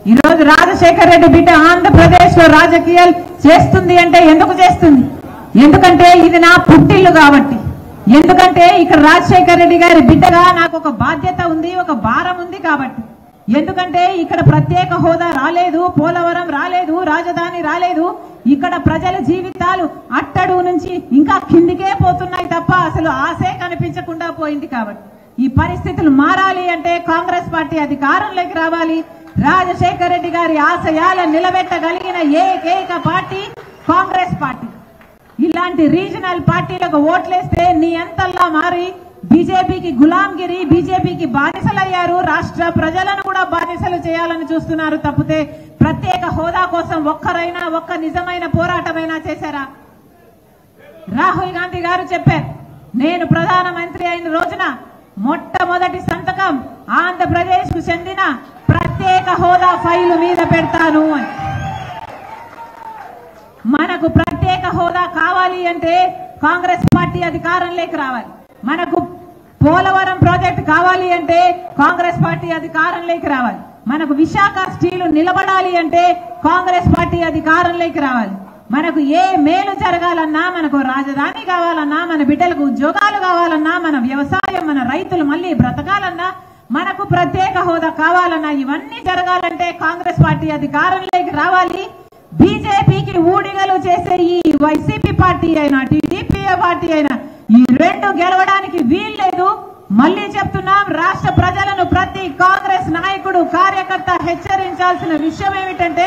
ఈ రోజు రాజశేఖర రెడ్డి బిడ్డ ఆంధ్రప్రదేశ్ లో రాజకీయాలు చేస్తుంది అంటే ఎందుకు చేస్తుంది ఎందుకంటే ఇది నా పుట్టిల్లు కాబట్టి ఎందుకంటే ఇక్కడ రాజశేఖర రెడ్డి గారి బిడ్డగా నాకు ఒక బాధ్యత ఉంది ఒక భారం ఉంది కాబట్టి ఎందుకంటే ఇక్కడ ప్రత్యేక హోదా రాలేదు పోలవరం రాలేదు రాజధాని రాలేదు ఇక్కడ ప్రజల జీవితాలు అట్టడు నుంచి ఇంకా కిందికే పోతున్నాయి తప్ప అసలు ఆశే కనిపించకుండా పోయింది కాబట్టి ఈ పరిస్థితులు మారాలి అంటే కాంగ్రెస్ పార్టీ అధికారంలోకి రావాలి రాజశేఖర రెడ్డి గారి ఆశయాలను నిలబెట్టగలిగిన ఏకైక పార్టీ కాంగ్రెస్ పార్టీ ఇలాంటి రీజనల్ పార్టీలకు ఓట్లేస్తే నీ ఎంతల్లా మారి బీజేపీకి గులాంగిరి బీజేపీకి బానిసలయ్యారు రాష్ట్ర ప్రజలను కూడా బానిసలు చేయాలని చూస్తున్నారు తప్పితే ప్రత్యేక హోదా కోసం ఒక్కరైనా ఒక్క నిజమైన పోరాటమైనా చేశారా రాహుల్ గాంధీ గారు చెప్పారు నేను ప్రధానమంత్రి అయిన రోజున మొట్టమొదటి సంతకం ఆంధ్రప్రదేశ్ కు చెందిన ప్రత్యేక హోదా ఫైలు మీద పెడతాను అని మనకు ప్రత్యేక హోదా కావాలి అంటే కాంగ్రెస్ పార్టీ అధికారంలోకి రావాలి మనకు పోలవరం ప్రాజెక్ట్ కావాలి అంటే కాంగ్రెస్ పార్టీ అధికారంలోకి రావాలి మనకు విశాఖ స్టీలు నిలబడాలి అంటే కాంగ్రెస్ పార్టీ అధికారంలోకి రావాలి మనకు ఏ మేలు జరగాలన్నా మనకు రాజధాని కావాలన్నా మన బిడ్డలకు ఉద్యోగాలు కావాలన్నా మన వ్యవసాయం మన రైతులు మళ్ళీ బ్రతకాలన్నా మనకు ప్రత్యేక హోదా కావాలన్నా ఇవన్నీ జరగాలంటే కాంగ్రెస్ పార్టీ అధికారంలోకి రావాలి బీజేపీకి ఊడిగలు చేసే ఈ వైసీపీ పార్టీ అయినా టీడీపీ పార్టీ అయినా ఈ రెండు గెలవడానికి వీల్లేదు మళ్ళీ చెప్తున్నాం రాష్ట్ర ప్రజలను ప్రతి కాంగ్రెస్ నాయకుడు కార్యకర్త హెచ్చరించాల్సిన విషయం ఏమిటంటే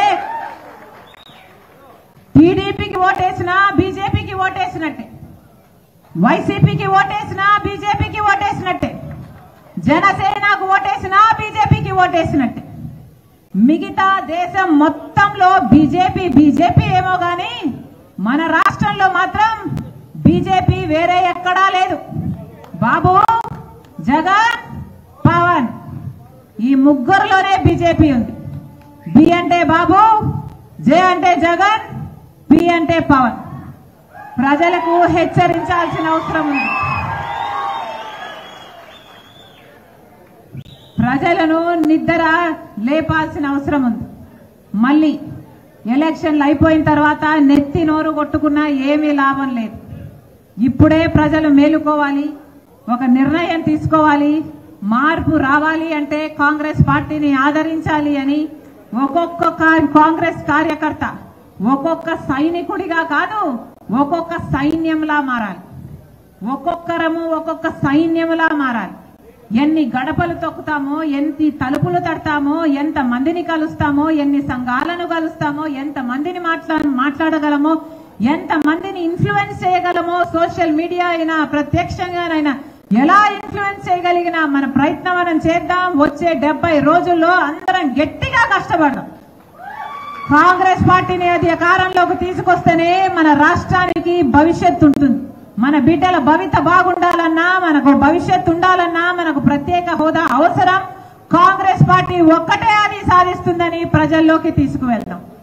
టీడీపీకి ఓటేసినా బీజేపీకి ఓటేసినట్టే వైసీపీకి ఓటేసినా బీజేపీకి ఓటేసినట్టే జనసేనకు ఓటేసినా బీజేపీకి ఓటేసినట్టే మిగతా దేశం మొత్తంలో బీజేపీ బీజేపీ ఏమో గాని మన రాష్ట్రంలో మాత్రం బీజేపీ వేరే ఎక్కడా లేదు బాబు జగన్ పవన్ ఈ ముగ్గురులోనే బీజేపీ ఉంది బి అంటే బాబు జే అంటే జగన్ పి అంటే పవన్ ప్రజలకు హెచ్చరించాల్సిన అవసరం ఉంది ప్రజలను నిద్ర లేపాల్సిన అవసరం ఉంది మళ్ళీ ఎలక్షన్లు అయిపోయిన తర్వాత నెత్తి నోరు కొట్టుకున్నా ఏమీ లాభం లేదు ఇప్పుడే ప్రజలు మేలుకోవాలి ఒక నిర్ణయం తీసుకోవాలి మార్పు రావాలి అంటే కాంగ్రెస్ పార్టీని ఆదరించాలి అని ఒక్కొక్క కా- కాంగ్రెస్ కార్యకర్త ఒక్కొక్క సైనికుడిగా కాదు ఒక్కొక్క సైన్యంలా మారాలి ఒక్కొక్కరము ఒక్కొక్క సైన్యములా మారాలి ఎన్ని గడపలు తొక్కుతామో ఎన్ని తలుపులు తడతామో ఎంత మందిని కలుస్తామో ఎన్ని సంఘాలను కలుస్తామో ఎంత మందిని మాట్లా మాట్లాడగలమో ఎంత మందిని ఇన్ఫ్లుయెన్స్ చేయగలమో సోషల్ మీడియా అయినా ప్రత్యక్షంగానైనా ఎలా ఇన్ఫ్లుయెన్స్ చేయగలిగినా మన ప్రయత్నం మనం చేద్దాం వచ్చే డెబ్బై రోజుల్లో అందరం గట్టిగా కష్టపడదాం కాంగ్రెస్ పార్టీని అధికారంలోకి తీసుకొస్తేనే మన రాష్ట్రానికి భవిష్యత్తు ఉంటుంది మన బిడ్డల భవిత బాగుండాలన్నా మనకు భవిష్యత్తు ఉండాలన్నా మనకు ప్రత్యేక హోదా అవసరం కాంగ్రెస్ పార్టీ ఒక్కటే అది సాధిస్తుందని ప్రజల్లోకి తీసుకువెళ్తాం